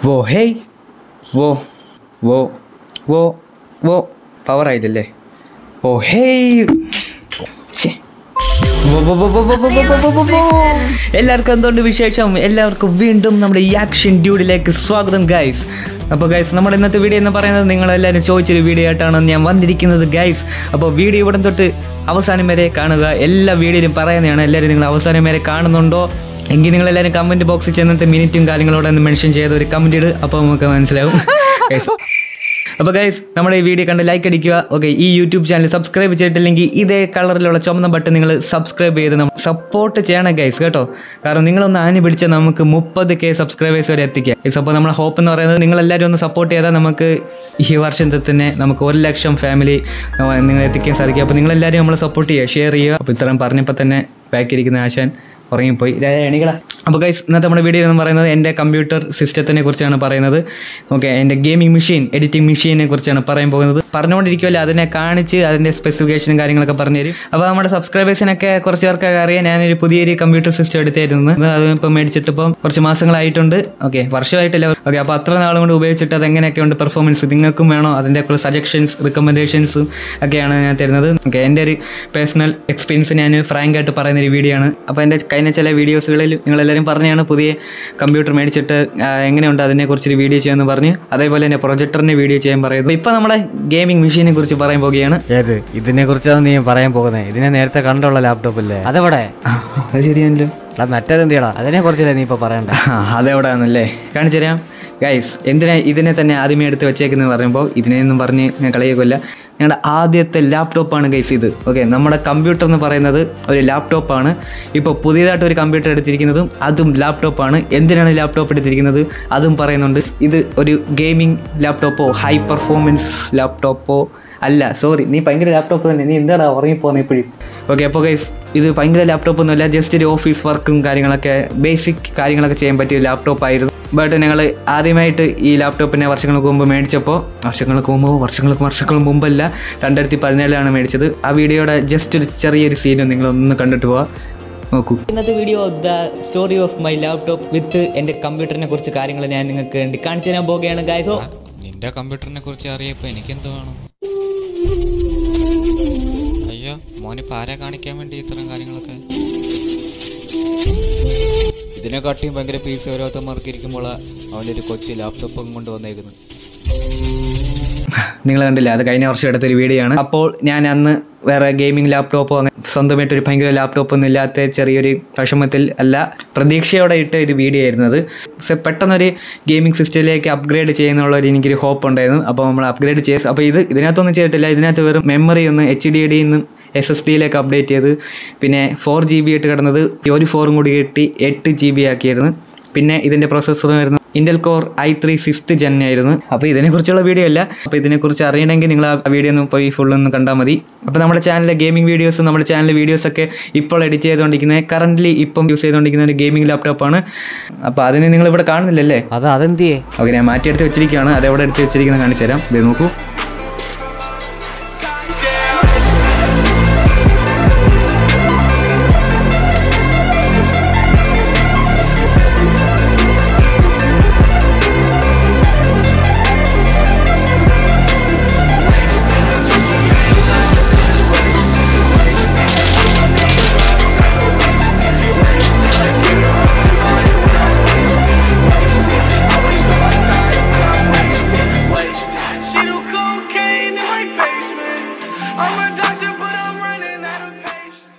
വോ ഹേയ് വോ വോ വോ വോ പവർ ആയില്ലല്ലേ ഓ ഹേയ് ഛെ. വോ, വോ, വോ, വോ, വോ, വോ, വോ, വോ, വോ, വോ. എല്ലാവർക്കും എന്തുകൊണ്ട് വിശേഷം എല്ലാവർക്കും വീണ്ടും നമ്മുടെ ഈ ആക്ഷൻ ഡ്യൂഡിലേക്ക് സ്വാഗതം ഗൈസ് അപ്പോൾ ഗൈസ് നമ്മുടെ ഇന്നത്തെ വീഡിയോ എന്ന് പറയുന്നത് നിങ്ങളെല്ലാവരും ചോദിച്ചൊരു വീഡിയോ ആയിട്ടാണ് ഞാൻ വന്നിരിക്കുന്നത് ഗൈസ് അപ്പോൾ വീഡിയോ ഇവിടെ തൊട്ട് അവസാനം വരെ കാണുക എല്ലാ വീഡിയോയിലും പറയുന്നതാണ് എല്ലാവരും നിങ്ങൾ അവസാനം വരെ കാണുന്നുണ്ടോ എങ്കിൽ നിങ്ങൾ എല്ലാവരും കമൻറ്റ് ബോക്സിൽ ചെന്നിട്ട് മിനിറ്റും കാര്യങ്ങളോടെ ഒന്ന് മെൻഷൻ ചെയ്ത് ഒരു കമൻറ്റ് ഇട് അപ്പോൾ നമുക്ക് മനസ്സിലാവും Guys, അപ്പോൾ ഗൈസ് നമ്മുടെ ഈ വീഡിയോ കണ്ട് ലൈക്ക് അടിക്കുക ഓക്കെ ഈ യൂട്യൂബ് ചാനൽ സബ്സ്ക്രൈബ് ചെയ്തിട്ടില്ലെങ്കിൽ ഇതേ കളറിലുള്ള ചുമന്ന ബട്ടൺ നിങ്ങൾ സബ്സ്ക്രൈബ് ചെയ്ത് സപ്പോർട്ട് ചെയ്യണം ഗൈസ് കേട്ടോ കാരണം നിങ്ങളൊന്ന് ആഞ്ഞു പിടിച്ചാൽ നമുക്ക് മുപ്പത് കെ സബ്സ്ക്രൈബേഴ്സ് വരെ എത്തിക്കാം ഗൈസ് അപ്പോൾ നമ്മുടെ ഹോപ്പ് എന്ന് പറയുന്നത് നിങ്ങൾ എല്ലാവരും ഒന്ന് സപ്പോർട്ട് ചെയ്താൽ നമുക്ക് ഈ വർഷത്തിൽ തന്നെ നമുക്ക് ഒരു ലക്ഷം ഫാമിലി നിങ്ങൾ എത്തിക്കാൻ സാധിക്കും അപ്പോൾ നിങ്ങളെല്ലാവരും നമ്മളെ സപ്പോർട്ട് ചെയ്യുക ഷെയർ ചെയ്യുക അപ്പോൾ ഇത്രയും പറഞ്ഞപ്പോൾ തന്നെ ബാക്കിയിരിക്കുന്ന ആശാൻ ഉറങ്ങിപ്പോയി ദേ, എണീക്കടാ അപ്പോൾ ഗൈസ് ഇന്നത്തെ നമ്മുടെ വീഡിയോ എന്ന് പറയുന്നത് എൻ്റെ കമ്പ്യൂട്ടർ സിസ്റ്റത്തിനെ കുറിച്ചാണ് പറയുന്നത് ഓക്കെ എൻ്റെ ഗെയിമിംഗ് മെഷീൻ എഡിറ്റിംഗ് മെഷീനെ കുറിച്ചാണ് പറയാൻ പോകുന്നത് പറഞ്ഞുകൊണ്ടിരിക്കുമല്ലോ അതിനെ കാണിച്ച് അതിൻ്റെ സ്പെസിഫിക്കേഷനും കാര്യങ്ങളൊക്കെ പറഞ്ഞു തരും അപ്പോൾ നമ്മുടെ സബ്സ്ക്രൈബേഴ്സിനൊക്കെ കുറച്ച് പേർക്കൊക്കെ അറിയാം ഞാനൊരു പുതിയൊരു കമ്പ്യൂട്ടർ സിസ്റ്റം എടുത്തായിരുന്നു അത് ഇപ്പോൾ മേടിച്ചിട്ട് ഇപ്പം കുറച്ച് മാസങ്ങളായിട്ടുണ്ട് ഓക്കെ വർഷമായിട്ടില്ല ഓക്കെ അപ്പോൾ അത്ര നാളും കൊണ്ട് ഉപയോഗിച്ചിട്ട് അത് എങ്ങനെയൊക്കെ ഉണ്ട് പെർഫോമൻസ് നിങ്ങൾക്കും വേണോ അതിൻ്റെ കുറച്ച് സജഷൻസ് റിക്കമെൻഡേഷൻസും ഒക്കെയാണ് ഞാൻ തരുന്നത് ഓക്കെ എൻ്റെ ഒരു പേഴ്സണൽ എക്സ്പീരിയൻസ് ഞാൻ ഫ്രാങ്ക് ആയിട്ട് പറയുന്ന ഒരു വീഡിയോ ആണ് അപ്പോൾ എൻ്റെ കഴിഞ്ഞ ചില വീഡിയോസുകളിൽ നിങ്ങളെല്ലാവരും പറഞ്ഞാണ് പുതിയ കമ്പ്യൂട്ടർ മേടിച്ചിട്ട് ആ, എങ്ങനെയുണ്ട് അതിനെക്കുറിച്ചൊരു വീഡിയോ ചെയ്യാമെന്ന് പറഞ്ഞ് അതേപോലെ തന്നെ പ്രൊജക്ടറിൻ്റെ വീഡിയോ ചെയ്യാൻ പറയുന്നത് ഇപ്പോൾ നമ്മുടെ ഗെയിമിംഗ് മെഷീനെ കുറിച്ച് പറയാൻ പോവുകയാണ് ഏത് ഇതിനെ കുറിച്ചാണ് നീ പറയാൻ പോകുന്നത് ഇതിനെ നേരത്തെ കണ്ടുള്ള ലാപ്ടോപ്പ് അല്ലേ അതെവിടെ ആ, അത് ശരിയാണല്ലോ എടാ മറ്റേത് എന്തിയടാ അതിനെ കുറിച്ചല്ലേ നീ ഇപ്പൊ പറയണ്ട ആ, അതെവിടാന്നല്ലേ കാണിച്ചു തരാം ഗൈസ് എന്തിനാ ഇതിനെ തന്നെ ആദ്യമേ എടുത്ത് വെച്ചേക്കുന്നത് പറയുമ്പോൾ ഇതിനെയൊന്നും പറഞ്ഞ് ഞാൻ കളിയേക്കില്ല ഞങ്ങളുടെ ആദ്യത്തെ ലാപ്ടോപ്പാണ് ഗൈസ് ഇത് ഓക്കെ നമ്മുടെ കമ്പ്യൂട്ടർ എന്ന് പറയുന്നത് ഒരു ലാപ്ടോപ്പാണ് ഇപ്പോൾ പുതിയതായിട്ട് ഒരു കമ്പ്യൂട്ടർ എടുത്തിരിക്കുന്നതും അതും ലാപ്ടോപ്പാണ് എന്തിനാണ് ലാപ്ടോപ്പ് എടുത്തിരിക്കുന്നത് അതും പറയുന്നുണ്ട് ഇത് ഒരു ഗെയിമിംഗ് ലാപ്ടോപ്പോ ഹൈ പെർഫോമൻസ് ലാപ്ടോപ്പോ അല്ല സോറി നീ ഭയങ്കര ലാപ്ടോപ്പ് തന്നെ നീ എന്താടാ ഉറങ്ങിപ്പോകുന്നത് ഇപ്പോഴും ഓക്കെ അപ്പോൾ ഗൈസ് ഇത് ഭയങ്കര ലാപ്ടോപ്പ് ഒന്നുമല്ല ജസ്റ്റ് ഒരു ഓഫീസ് വർക്കും കാര്യങ്ങളൊക്കെ ബേസിക് കാര്യങ്ങളൊക്കെ ചെയ്യാൻ പറ്റിയ ലാപ്ടോപ്പ് ആയിരുന്നു ബട്ട് ഞങ്ങൾ ആദ്യമായിട്ട് ഈ ലാപ്ടോപ്പിനെ വർഷങ്ങൾക്ക് മുമ്പ് മേടിച്ചപ്പോൾ വർഷങ്ങൾക്ക് മുമ്പ് വർഷങ്ങൾക്ക് വർഷങ്ങൾക്ക് മുമ്പല്ല രണ്ടായിരത്തി പതിനേഴിലാണ് മേടിച്ചത് ആ വീഡിയോയുടെ ജസ്റ്റ് ഒരു ചെറിയൊരു സീനും നിങ്ങളൊന്ന് കണ്ടിട്ട് പോവാം നോക്കൂ ഇന്നത്തെ video the story of my laptop with എൻ്റെ കമ്പ്യൂട്ടറിനെ കുറിച്ച് കാര്യങ്ങൾ ഞാൻ നിങ്ങൾക്ക് വേണ്ടി കാണിച്ചു തരാൻ പോവുകയാണ് ഗായ്സോ നിന്റെ കമ്പ്യൂട്ടറിനെ കുറിച്ച് അറിയപ്പോ എനിക്കെന്ത് വേണം അയ്യോ മോനിപ്പോ ആരെ കാണിക്കാൻ വേണ്ടി ഇത്തരം കാര്യങ്ങളൊക്കെ ഇതിനെക്കാട്ടിയും ഭയങ്കര പീസ് ഓരോരുത്തന്മാർക്ക് ഇരിക്കുമ്പോൾ അവൻ്റെ ഒരു കൊച്ചു ലാപ്ടോപ്പും കൊണ്ട് വന്നേക്കുന്നത് നിങ്ങൾ കണ്ടില്ല അത് കഴിഞ്ഞ വർഷം എടുത്തൊരു വീഡിയോ ആണ് അപ്പോൾ ഞാൻ അന്ന് വേറെ ഗെയിമിംഗ് ലാപ്ടോപ്പോ അങ്ങനെ സ്വന്തമായിട്ട് ഒരു ഭയങ്കര ലാപ്ടോപ്പ് ഒന്നും ഇല്ലാത്ത ചെറിയൊരു വിഷമത്തിൽ അല്ല പ്രതീക്ഷയോടെ ഇട്ട ഒരു വീഡിയോ ആയിരുന്നു അത് പക്ഷെ പെട്ടെന്നൊരു ഗെയിമിംഗ് സിസ്റ്റത്തിലേക്ക് അപ്ഗ്രേഡ് ചെയ്യുന്നുള്ള ഒരു എനിക്കൊരു ഹോപ്പ് ഉണ്ടായിരുന്നു അപ്പോൾ നമ്മൾ അപ്ഗ്രേഡ് ചെയ്ത് അപ്പോൾ ഇത് ഇതിനകത്തൊന്നും ചെയ്തിട്ടില്ല ഇതിനകത്ത് വെറും മെമ്മറി ഒന്ന് എച്ച് ഡി ഡിയിൽ നിന്നും എസ് എസ് ഡിയിലേക്ക് അപ്ഡേറ്റ് ചെയ്ത് പിന്നെ ഫോർ ജി ബി ആയിട്ട് കിടന്നത് ഒരു ഫോറും കൂടി കിട്ടി എട്ട് ജി ബി ആക്കിയായിരുന്നു പിന്നെ ഇതിൻ്റെ പ്രോസസ്സർ വരുന്നത് Intel core I three sixth gen ആയിരുന്നു അപ്പോൾ ഇതിനെക്കുറിച്ചുള്ള വീഡിയോ അല്ല അപ്പോൾ ഇതിനെക്കുറിച്ച് അറിയണമെങ്കിൽ നിങ്ങൾ ആ വീഡിയോ ഒന്ന് പോയി ഫുൾ ഒന്ന് കണ്ടാൽ മതി അപ്പോൾ നമ്മുടെ ചാനലിലെ ഗെയിമിംഗ് വീഡിയോസ് നമ്മുടെ ചാനലിലെ വീഡിയോസൊക്കെ ഇപ്പോൾ എഡിറ്റ് ചെയ്തുകൊണ്ടിരിക്കുന്നത് കറൻ്റ്ലി ഇപ്പം യൂസ് ചെയ്തുകൊണ്ടിരിക്കുന്ന ഒരു ഗെയിമിംഗ് ലാപ്ടോപ്പാണ് അപ്പോൾ അതിന് നിങ്ങൾ ഇവിടെ കാണുന്നില്ലല്ലേ അത് അതെന്തിയേ ഓക്കെ ഞാൻ മാറ്റിയെടുത്ത് വെച്ചിരിക്കുകയാണ് അത് എവിടെ എടുത്ത് വെച്ചിരിക്കുന്നത് കാണിച്ചു തരാം ഇത് നോക്കൂ She do cocaine in my basement. I'm a doctor, but I'm running out of patience.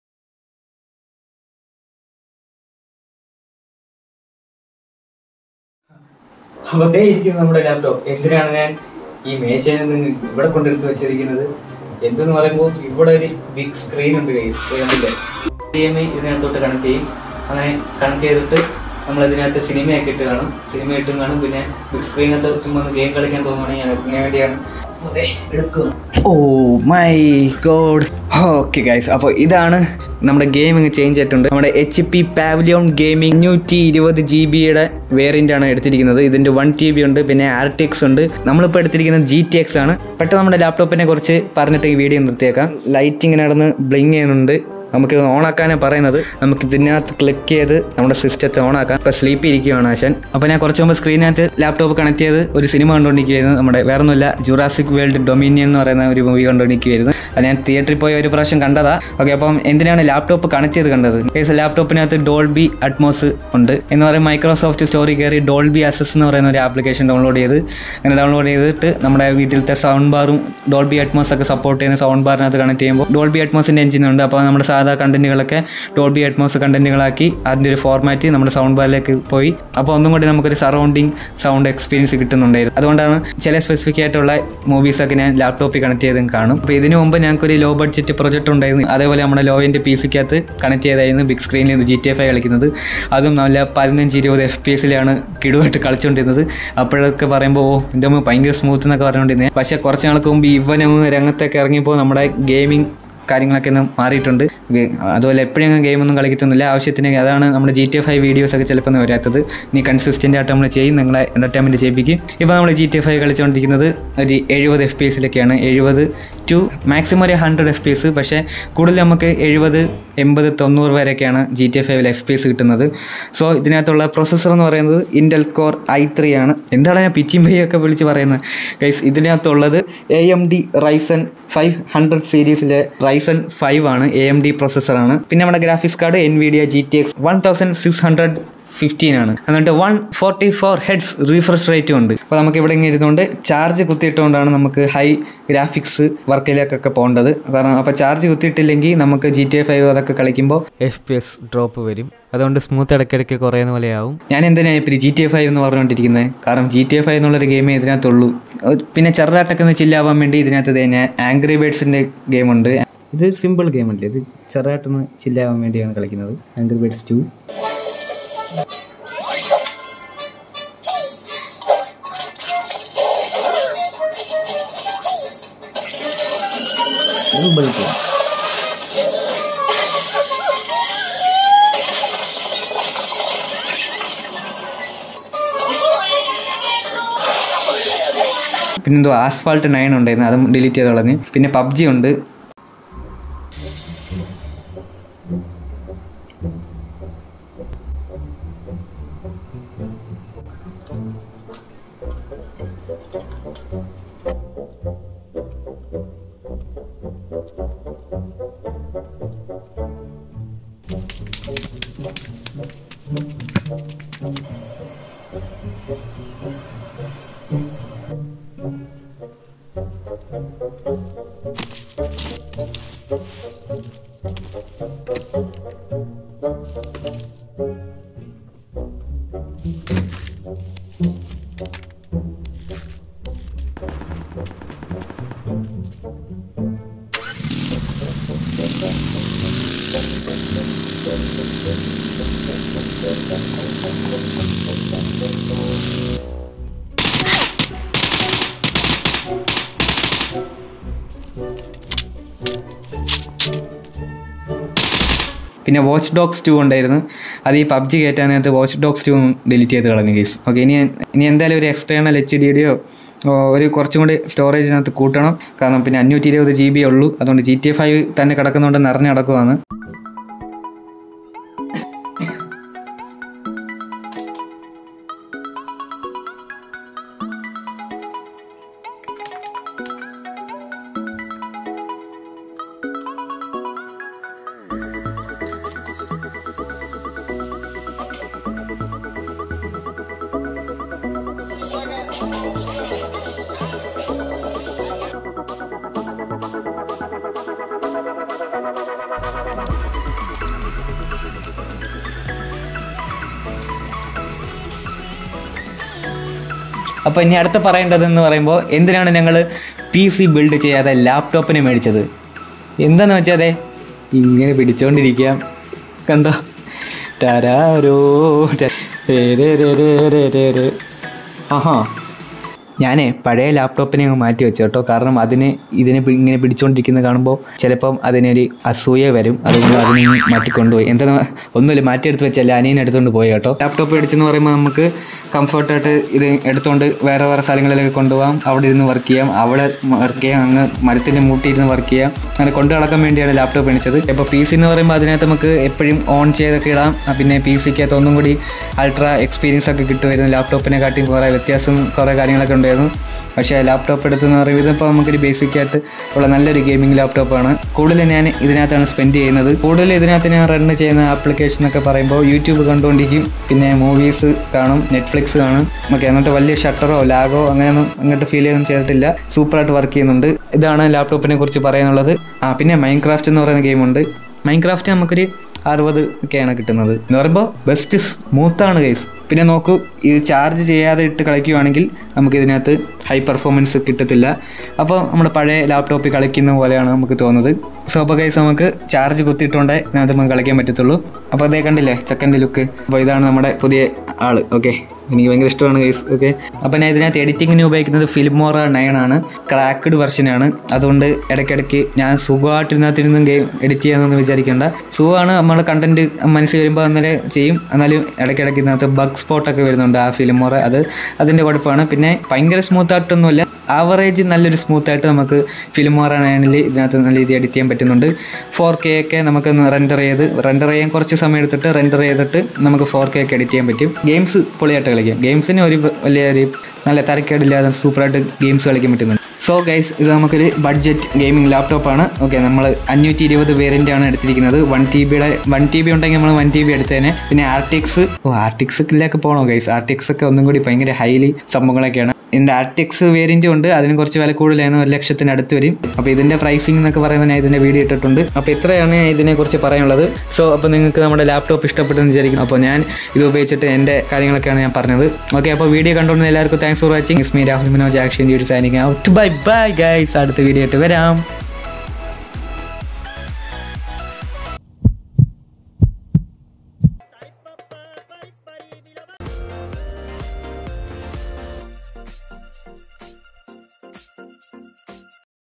അപ്പോൾ ദേ ഇരിക്കുന്നു നമ്മുടെ ലാപ്ടോപ്പ് എന്തിനാണ് ഞാൻ ഈ മേശയിൽ നിന്ന് ഇവിടെ കൊണ്ടെടുത്ത് വെച്ചിരിക്കുന്നത് എന്തെന്ന് പറയുമ്പോൾ ഇവിടെ ഒരു ബിഗ് സ്ക്രീൻ ഉണ്ട് കൈസ് കണ്ടില്ലേ ഡി എം ഐ ഇതിനകത്തോട്ട് കണക്ട് ചെയ്യും അങ്ങനെ കണക്ട് ചെയ്തിട്ട് നമ്മൾ ഇതിനകത്ത് സിനിമയൊക്കെ ഇട്ട് കാണും സിനിമ ഇട്ടും കാണും പിന്നെ ബിഗ് സ്ക്രീനകത്ത് ചുമ്മാ ഒന്ന് ഗെയിം കളിക്കാൻ തോന്നുവാണെങ്കിൽ ഞാൻ അതിന് വേണ്ടിയാണ് oh my God okay guys അപ്പോൾ ഇതാണ് നമ്മുടെ ഗെയിമിങ് ചേഞ്ച് ആയിട്ടുണ്ട് നമ്മുടെ എച്ച് പി പാവലിയോൺ ഗെയിമിംഗ് അഞ്ഞൂറ്റി ഇരുപത് ജി ബിയുടെ വേരിയൻ്റ് ആണ് എടുത്തിരിക്കുന്നത് ഇതിൻ്റെ വൺ ടി ബി ഉണ്ട് പിന്നെ ആർ ടി എക്സ് ഉണ്ട് നമ്മളിപ്പോൾ എടുത്തിരിക്കുന്നത് ജി ടി എക്സ് ആണ് പെട്ടെന്ന് നമ്മുടെ ലാപ്ടോപ്പിനെ കുറിച്ച് പറഞ്ഞിട്ട് ഈ വീഡിയോ നിർത്തിയേക്കാം ലൈറ്റ് ഇങ്ങനെ നടന്ന് ബ്ലിങ് ചെയ്യുന്നുണ്ട് നമുക്കിത് ഓണാക്കാനാണ് പറയുന്നത് നമുക്ക് ഇതിനകത്ത് ക്ലിക്ക് ചെയ്ത് നമ്മുടെ സിസ്റ്റത്തെ ഓണാക്കാം ഇപ്പോൾ സ്ലീപ്പ് ഇരിക്കുകയാണ് ആശാൻ അപ്പോൾ ഞാൻ കുറച്ച് മുമ്പ് സ്ക്രീനകത്ത് ലാപ്ടോപ്പ് കണക്ട് ചെയ്ത് ഒരു സിനിമ കണ്ടുകൊണ്ടിരിക്കുകയായിരുന്നു നമ്മുടെ വേറെ ഒന്നുമില്ല ജുറാസിക് വേൾഡ് ഡൊമിനിയൻ എന്ന് പറയുന്ന ഒരു മൂവി കണ്ടുകൊണ്ടിരിക്കുകയായിരുന്നു അത് ഞാൻ തിയേറ്ററിൽ പോയി ഒരു പ്രാവശ്യം കണ്ടതാ ഓക്കെ അപ്പം എന്തിനാണ് ലാപ്ടോപ്പ് കണക്ട് ചെയ്ത് കണ്ടത് കേസ് ലാപ്ടോപ്പിനകത്ത് ഡോൾബി അറ്റ്മോസ് ഉണ്ട് എന്ന് പറയുന്ന മൈക്രോസോഫ്റ്റ് സ്റ്റോറി കയറി ഡോൾബി അസസ് എന്ന് പറയുന്ന ഒരു ആപ്ലിക്കേഷൻ ഡൗൺലോഡ് ചെയ്ത് അങ്ങനെ ഡൗൺലോഡ് ചെയ്തിട്ട് നമ്മുടെ വീട്ടിലത്തെ സൗണ്ട് ബാറും ഡോൾബി അറ്റ്മോസ് ഒക്കെ സപ്പോർട്ട് ചെയ്യുന്ന സൗണ്ട് ബാറിനകത്ത് കണക്ട് ചെയ്യുമ്പോൾ ഡോൾബി അറ്റ്മോസിൻ്റെ എഞ്ചിൻ ഉണ്ട് അപ്പോൾ നമ്മുടെ സാധാ കണ്ടന്റുകളൊക്കെ ഡോൾബി അറ്റ്മോസ് കണ്ടന്റുകളാക്കി അതിൻ്റെ ഒരു ഫോർമാറ്റ് നമ്മുടെ സൗണ്ട് ബാറിലേക്ക് പോയി അപ്പോൾ ഒന്നും കൂടി നമുക്കൊരു സറൗണ്ടിങ് സൗണ്ട് എക്സ്പീരിയൻസ് കിട്ടുന്നുണ്ടായിരുന്നു അതുകൊണ്ടാണ് ചില സ്പെസിഫിക് ആയിട്ടുള്ള മൂവീസൊക്കെ ഞാൻ ലാപ്ടോപ്പിൽ കണക്ട് ചെയ്തും കാണും അപ്പോൾ ഇതിനു മുമ്പ് ഞങ്ങൾക്കൊരു ലോ ബഡ്ജറ്റ് പ്രൊജക്ട് ഉണ്ടായിരുന്നു അതേപോലെ നമ്മുടെ ലോ എൻ്റെ പി സിക്കകത്ത് കണക്ട് ചെയ്തായിരുന്നു ബിഗ് സ്ക്രീനിൽ ജി ടി എഫ് ഐ കളിക്കുന്നത് അതും നല്ല പതിനഞ്ച് ഇരുപത് എഫ് പി എസിലാണ് കിടുവായിട്ട് കളിച്ചുകൊണ്ടിരുന്നത് അപ്പോഴൊക്കെ പറയുമ്പോൾ ഓ എൻ്റെ അമ്മ ഭയങ്കര സ്മൂത്ത് എന്നൊക്കെ പറഞ്ഞുകൊണ്ടിരുന്നത് പക്ഷേ കുറച്ച് നാൾക്ക് മുമ്പ് ഇവനൊന്ന് രംഗത്തൊക്കെ ഇറങ്ങിയപ്പോൾ നമ്മുടെ ഗെയിമിംഗ് കാര്യങ്ങളൊക്കെ ഒന്ന് മാറിയിട്ടുണ്ട് ഗെ- അതുപോലെ എപ്പോഴും ഞാൻ ഗെയിമൊന്നും കളിക്കത്തൊന്നുമില്ല ആവശ്യത്തിന് അതാണ് നമ്മുടെ ജി ടി എഫ് ഐ വീഡിയോസൊക്കെ ചിലപ്പോൾ ഒന്നും വരാത്തത് നീ കൺസിസ്റ്റൻ്റ് ആയിട്ട് നമ്മൾ ചെയ്യും നിങ്ങളെ എൻ്റർടൈൻമെൻറ്റ് ചെയ്യിപ്പിക്കും ഇപ്പോൾ നമ്മൾ ജി ടി എഫ് ഐ കളിച്ചുകൊണ്ടിരിക്കുന്നത് ഒരു എഴുപത് എഫ് പി എസിലൊക്കെയാണ് എഴുപത് ടു മാക്സിമം ഒരു ഹൺഡ്രഡ് എഫ് പി എസ് പക്ഷേ കൂടുതൽ നമുക്ക് എഴുപത് എൺപത് തൊണ്ണൂറ് വരെയൊക്കെയാണ് ജി ടി എഫ് ഐയിൽ എഫ് പി എസ് കിട്ടുന്നത് സോ ഇതിനകത്തുള്ള പ്രൊസസ്സർ എന്ന് പറയുന്നത് ഇൻറ്റൽ കോർ ഐ ത്രീ ആണ് എന്താണ് ഞാൻ പിച്ചിം ഒക്കെ വിളിച്ച് പറയുന്നത് ഗൈസ് ഇതിനകത്തുള്ളത് A M D Ryzen five hundred സീരീസിലെ റൈസൺ ഫൈവ് ആണ് എ എം ഡി പ്രൊസസ്സറാണ് പിന്നെ നമ്മുടെ graphics card N V D G T X one thousand six hundred fifteen ആണ് എന്നിട്ട് one forty four hertz refresh റേറ്റും ഉണ്ട് അപ്പോൾ നമുക്ക് ഇവിടെ ഇങ്ങനെ ഇരുന്നുകൊണ്ട് ചാർജ് കുത്തിയിട്ടുകൊണ്ടാണ് നമുക്ക് ഹൈ ഗ്രാഫിക്സ് വർക്കിലേക്കൊക്കെ പോകേണ്ടത് കാരണം അപ്പോൾ ചാർജ് കുത്തിയിട്ടില്ലെങ്കിൽ നമുക്ക് ജി ടി എ ഫൈവ് അതൊക്കെ കളിക്കുമ്പോൾ എഫ് പി എസ് ഡ്രോപ്പ് വരും അതുകൊണ്ട് സ്മൂത്ത് ഇടയ്ക്കിടയ്ക്ക് കുറയുന്ന പോലെയാവും ഞാൻ എന്തിനാണ് ഇപ്പോൾ ജി ടി എ ഫൈവ് എന്ന് പറഞ്ഞുകൊണ്ടിരിക്കുന്നത് കാരണം ജി ടി എ ഫൈവ് എന്നുള്ളൊരു ഗെയിമേ ഇതിനകത്തുള്ളൂ ഒരു- പിന്നെ ചെറുതായിട്ടൊക്കെ ഒന്ന് ചില്ലാവാൻ വേണ്ടി ഇതിനകത്ത് തന്നെ ആംഗ്രി ബേഡ്സിൻ്റെ ഗെയിമുണ്ട് ഇത് സിമ്പിൾ ഗെയിമല്ലേ ഇത് ചെറുതായിട്ടൊന്ന് ചില്ലാവാൻ വേണ്ടിയാണ് കളിക്കുന്നത് Angry Birds two simple game പിന്നെന്തോ ആസ്ഫാൾട്ട് നയൻ ഉണ്ടായിരുന്നു അതും ഡിലീറ്റ് ചെയ്ത് കളഞ്ഞ് പിന്നെ പബ്ജി ഉണ്ട് പിന്നെ വാച്ച് ഡോഗ്സ് ടു ഉണ്ടായിരുന്നു അത് ഈ പബ്ജി കയറ്റാനകത്ത് വാച്ച് ഡോഗ്സ് ടു ഡിലീറ്റ് ചെയ്ത് കളഞ്ഞു കേസ് ഓക്കെ ഇനി ഇനി എന്തായാലും ഒരു എക്സ്റ്റേണൽ എച്ച് ഡിയുടെയോ ഒരു കുറച്ചും കൂടി സ്റ്റോറേജിനകത്ത് കൂട്ടണം കാരണം പിന്നെ അഞ്ഞൂറ്റി ഇരുപത് ജി ബി ഉള്ളൂ അതുകൊണ്ട് ജി ടി എ ഫൈവ് തന്നെ കിടക്കുന്നതുകൊണ്ട് നിറഞ്ഞു കിടക്കുവാണ് അപ്പോൾ ഇനി അടുത്ത പറയേണ്ടതെന്ന് പറയുമ്പോൾ എന്തിനാണ് ഞങ്ങൾ പി സി ബിൽഡ് ചെയ്യാതെ ലാപ്ടോപ്പിനെ മേടിച്ചത് എന്താന്ന് വെച്ചാൽ അതെ ഇങ്ങനെ പിടിച്ചോണ്ടിരിക്കാം കണ്ടോ ടരാരോ ട- രേ രേ രേ രേ രേ രേ രേ. ആഹാ ഞാനേ പഴയ ലാപ്ടോപ്പിനെ അങ്ങ് മാറ്റി വെച്ചു കേട്ടോ കാരണം അതിന് ഇതിനെ പി- ഇങ്ങനെ പിടിച്ചുകൊണ്ടിരിക്കുന്നത് കാണുമ്പോൾ ചിലപ്പം അതിനൊരു അസൂയ വരും അതുകൊണ്ട് അതിനെ അങ്ങ് മാറ്റിക്കൊണ്ടുപോയി എന്താ ഒന്നുമില്ല മാറ്റിയെടുത്ത് വെച്ചല്ല അനിയൻ എടുത്തുകൊണ്ട് പോയി കേട്ടോ ലാപ്ടോപ്പ് മേടിച്ചെന്ന് പറയുമ്പോൾ നമുക്ക് കംഫർട്ടായിട്ട് ഇത് എടുത്തുകൊണ്ട് വേറെ വേറെ സ്ഥലങ്ങളിലൊക്കെ കൊണ്ടുപോകാം അവിടെ ഇരുന്ന് വർക്ക് ചെയ്യാം അവിടെ വർക്ക് ചെയ്യാം അങ്ങ് മരത്തിൻ്റെ മൂട്ടിയിരുന്ന് വർക്ക് ചെയ്യാം അങ്ങനെ കൊണ്ടു നടക്കാൻ വേണ്ടിയാണ് ലാപ്ടോപ്പ് മേടിച്ചത് ഇപ്പോൾ പി സി എന്ന് പറയുമ്പോൾ അതിനകത്ത് നമുക്ക് എപ്പോഴും ഓൺ ചെയ്തൊക്കെ ഇടാം ആ, പിന്നെ പി സിക്കകത്ത് ഒന്നും കൂടി അൾട്രാ എക്സ്പീരിയൻസ് ഒക്കെ കിട്ടുമായിരുന്നു ലാപ്ടോപ്പിനെ കാട്ടിയും കുറേ വ്യത്യാസം കുറേ കാര്യങ്ങളൊക്കെ ഉണ്ടായിരുന്നു പക്ഷേ ലാപ്ടോപ്പ് എടുത്തെന്ന് പറയുമ്പോൾ ഇതിപ്പോൾ നമുക്കൊരു ബേസിക് ആയിട്ട് ഉള്ള നല്ലൊരു ഗെയിമിംഗ് ലാപ്ടോപ്പാണ് കൂടുതൽ ഞാൻ ഇതിനകത്താണ് സ്പെൻഡ് ചെയ്യുന്നത് കൂടുതൽ ഇതിനകത്ത് ഞാൻ റൺ ചെയ്യുന്ന ആപ്ലിക്കേഷൻ എന്നൊക്കെ പറയുമ്പോൾ യൂട്യൂബ് കണ്ടുകൊണ്ടിരിക്കും പിന്നെ മൂവീസ് കാണും നെറ്റ്ഫ്ലിക്സ് കാണും ഓക്കെ എന്നിട്ട് വലിയ ഷട്ടറോ ലാഗോ അങ്ങനെയൊന്നും അങ്ങോട്ട് ഫീൽ ചെയ്തൊന്നും ചെയ്തിട്ടില്ല സൂപ്പറായിട്ട് വർക്ക് ചെയ്യുന്നുണ്ട് ഇതാണ് ലാപ്ടോപ്പിനെ കുറിച്ച് പറയാനുള്ളത് ആ പിന്നെ മൈൻക്രാഫ്റ്റ് എന്ന് പറയുന്ന ഗെയിമുണ്ട് മൈൻക്രാഫ്റ്റ് നമുക്കൊരു അറുപത് ഒക്കെയാണ് കിട്ടുന്നത് എന്ന് പറയുമ്പോൾ ബെസ്റ്റ് സ്മൂത്താണ് ഗൈസ് പിന്നെ നോക്കൂ ഇത് ചാർജ് ചെയ്യാതെ ഇട്ട് കളിക്കുകയാണെങ്കിൽ നമുക്ക് ഇതിനകത്ത് ഹൈ പെർഫോമൻസ് കിട്ടത്തില്ല അപ്പോൾ നമ്മുടെ പഴയ ലാപ്ടോപ്പിൽ കളിക്കുന്ന പോലെയാണ് നമുക്ക് തോന്നുന്നത് സോ അപ്പോൾ ഗൈസ് നമുക്ക് ചാർജ് കുത്തിയിട്ടുണ്ടേ ഇതിനകത്ത് നമുക്ക് കളിക്കാൻ പറ്റത്തുള്ളൂ അപ്പോൾ അതേ കണ്ടില്ലേ ചെക്കൻ്റെ ലുക്ക് അപ്പോൾ ഇതാണ് നമ്മുടെ പുതിയ ആള് ഓക്കെ എനിക്ക് ഭയങ്കര ഇഷ്ടമാണ് ഗൈസ് ഓക്കെ അപ്പോൾ ഞാൻ ഇതിനകത്ത് എഡിറ്റിങ്ങിന് ഉപയോഗിക്കുന്നത് ഫിലിമോറ നയൻ ആണ് ക്രാക്ക്ഡ് വെർഷനാണ് അതുകൊണ്ട് ഇടയ്ക്കിടയ്ക്ക് ഞാൻ സുഖമായിട്ട് ഇതിനകത്തിരുന്നും ഗെയിം എഡിറ്റ് ചെയ്യാമെന്നൊന്നും വിചാരിക്കേണ്ട സുഖമാണ് നമ്മൾ കണ്ടന്റ് മനസ്സിൽ വരുമ്പോൾ അന്നേരം ചെയ്യും എന്നാലും ഇടയ്ക്കിടയ്ക്ക് ഇതിനകത്ത് ബഗ് സ്പോട്ടൊക്കെ വരുന്നുണ്ട് ആ ഫിലിമോറ അത് അതിൻ്റെ കുഴപ്പമാണ് പിന്നെ ഭയങ്കര സ്മൂത്ത് ആയിട്ടൊന്നുമില്ല ആവറേജ് നല്ലൊരു സ്മൂത്ത് ആയിട്ട് നമുക്ക് ഫിലിമോറ നയനിൽ ഇതിനകത്ത് നല്ല രീതിയിൽ എഡിറ്റ് ചെയ്യാൻ പറ്റുന്നുണ്ട് ഫോർ കെ ഒക്കെ നമുക്ക് റെൻഡർ ചെയ്ത് റെൻഡർ ചെയ്യാൻ കുറച്ച് സമയം എടുത്തിട്ട് റെൻഡർ ചെയ്തിട്ട് നമുക്ക് ഫോർ കെ ഒക്കെ എഡിറ്റ് ചെയ്യാൻ പറ്റും ഗെയിംസ് പൊളിയായിട്ട് കളിക്കാം ഗെയിംസിന് ഒരു വലിയ ഒരു നല്ല തരക്കേടില്ലാതെ സൂപ്പറായിട്ട് ഗെയിംസ് കളിക്കാൻ പറ്റുന്നുണ്ട് സോ ഗൈസ് ഇത് നമുക്കൊരു ബഡ്ജറ്റ് ഗെയിമിംഗ് ലാപ്ടോപ്പാണ് ഓക്കെ നമ്മൾ അഞ്ഞൂറ്റി ഇരുപത് വേരിയൻ്റ് ആണ് എടുത്തിരിക്കുന്നത് വൺ ടി ബിയുടെ വൺ ടി ബി ഉണ്ടെങ്കിൽ നമ്മൾ വൺ ടി ബി എടുത്തേനെ പിന്നെ ആർട്ടിക്സ് ഓ ആർട്ടിക്സിലേക്ക് പോകണോ ഗൈസ് ആർട്ടിക്സ് ഒക്കെ ഒന്നും കൂടി ഭയങ്കര ഹൈലി സംഭവങ്ങളൊക്കെയാണ് ഇതിൻ്റെ ആർട്ടിക്സ് വേരിയൻറ്റും ഉണ്ട് അതിന് കുറച്ച് വില കൂടുതലാണ് ഒരു ലക്ഷത്തിന് അടുത്ത് വരും അപ്പോൾ ഇതിൻ്റെ പ്രൈസിംഗ് എന്നൊക്കെ പറയുന്നത് ഞാൻ ഇതിൻ്റെ വീഡിയോ ഇട്ടിട്ടുണ്ട് അപ്പോൾ ഇത്രയാണ് ഇതിനെക്കുറിച്ച് പറയാനുള്ളത് സോ അപ്പോൾ നിങ്ങൾക്ക് നമ്മുടെ ലാപ്ടോപ്പ് ഇഷ്ടപ്പെട്ടെന്ന് വിചാരിക്കും അപ്പോൾ ഞാൻ ഇത് ഉപയോഗിച്ചിട്ട് എൻ്റെ കാര്യങ്ങളൊക്കെയാണ് ഞാൻ പറഞ്ഞത് ഓക്കെ അപ്പോൾ വീഡിയോ കണ്ടുകൊണ്ട് എല്ലാവർക്കും thanks for watching is me Rahul Manoj action signing out bye bye guys അടുത്ത വീഡിയോ ആയിട്ട് വരാം